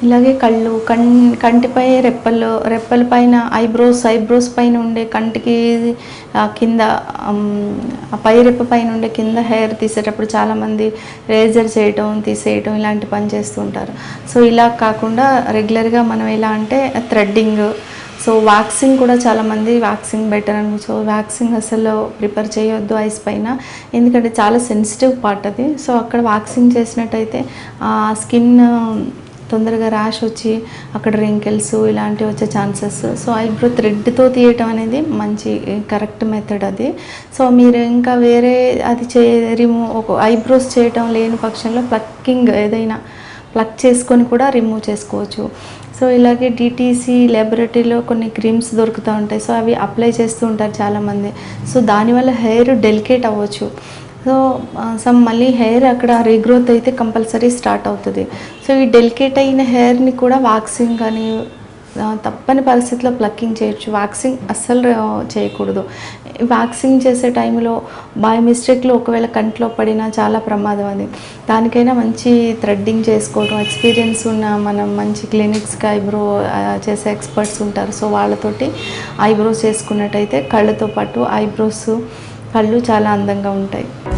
ఇలాగే కళ్ళు కన్ కంటిపై రెప్పలు రెప్పల పైన ఐబ్రోస్ ఐబ్రోస్ పైన ఉండే కంటికి ఆ, కింద ఆమ్, ఆ పై రెప్ప పైన ఉండే కింద హెయిర్ తీసేటప్పుడు చాలామంది రేజర్ చేయటం తీసేయటం ఇలాంటి పని చేస్తుంటారు సో ఇలా కాకుండా రెగ్యులర్గా మనం ఎలా అంటే థ్రెడ్డింగ్ సో వ్యాక్సింగ్ కూడా చాలామంది వ్యాక్సింగ్ బెటర్ అని సో వ్యాక్సింగ్ అసలు ప్రిపేర్ చేయొద్దు ఐస్ పైన ఎందుకంటే చాలా సెన్సిటివ్ పార్ట్ అది సో అక్కడ వ్యాక్సింగ్ చేసినట్టయితే ఆ స్కిన్ తొందరగా ర్యాష్ వచ్చి అక్కడ రింకిల్స్ ఇలాంటివి వచ్చే ఛాన్సెస్ సో ఐబ్రో థ్రెడ్తో తీయటం అనేది మంచి కరెక్ట్ మెథడ్ అది సో మీరు ఇంకా వేరే అది చే రిమూవ్ ఒక ఐబ్రోస్ చేయటం లేని పక్షంలో ప్లక్కింగ్ ఏదైనా ప్లక్ చేసుకొని కూడా రిమూవ్ చేసుకోవచ్చు సో ఇలాగే డిటీసీ ల్యాబొరేటరీలో కొన్ని క్రీమ్స్ దొరుకుతూ ఉంటాయి సో అవి అప్లై చేస్తూ ఉంటారు చాలామంది సో దానివల్ల హెయిర్ డెలికేట్ అవ్వచ్చు సో సమ్ మళ్ళీ హెయిర్ అక్కడ రీగ్రోత్ అయితే కంపల్సరీ స్టార్ట్ అవుతుంది సో ఈ డెలికేట్ అయిన హెయిర్ని కూడా వాక్సింగ్ కానీ ఆ, తప్పని పరిస్థితిలో ప్లక్కింగ్ చేయొచ్చు వ్యాక్సింగ్ అస్సలు ఆ, చేయకూడదు వ్యాక్సింగ్ చేసే టైంలో బై మిస్టేక్లో ఒకవేళ కంట్లో పడినా చాలా ప్రమాదం అది దానికైనా మంచి థ్రెడ్డింగ్ చేసుకోవడం ఎక్స్పీరియన్స్ ఉన్న మనం మంచి క్లినిక్స్కి ఐబ్రో ఆ, చేసే ఎక్స్పర్ట్స్ ఉంటారు సో వాళ్ళతోటి ఐబ్రోస్ చేసుకున్నట్టయితే కళ్ళతో పాటు ఐబ్రోస్ కళ్ళు చాలా అందంగా ఉంటాయి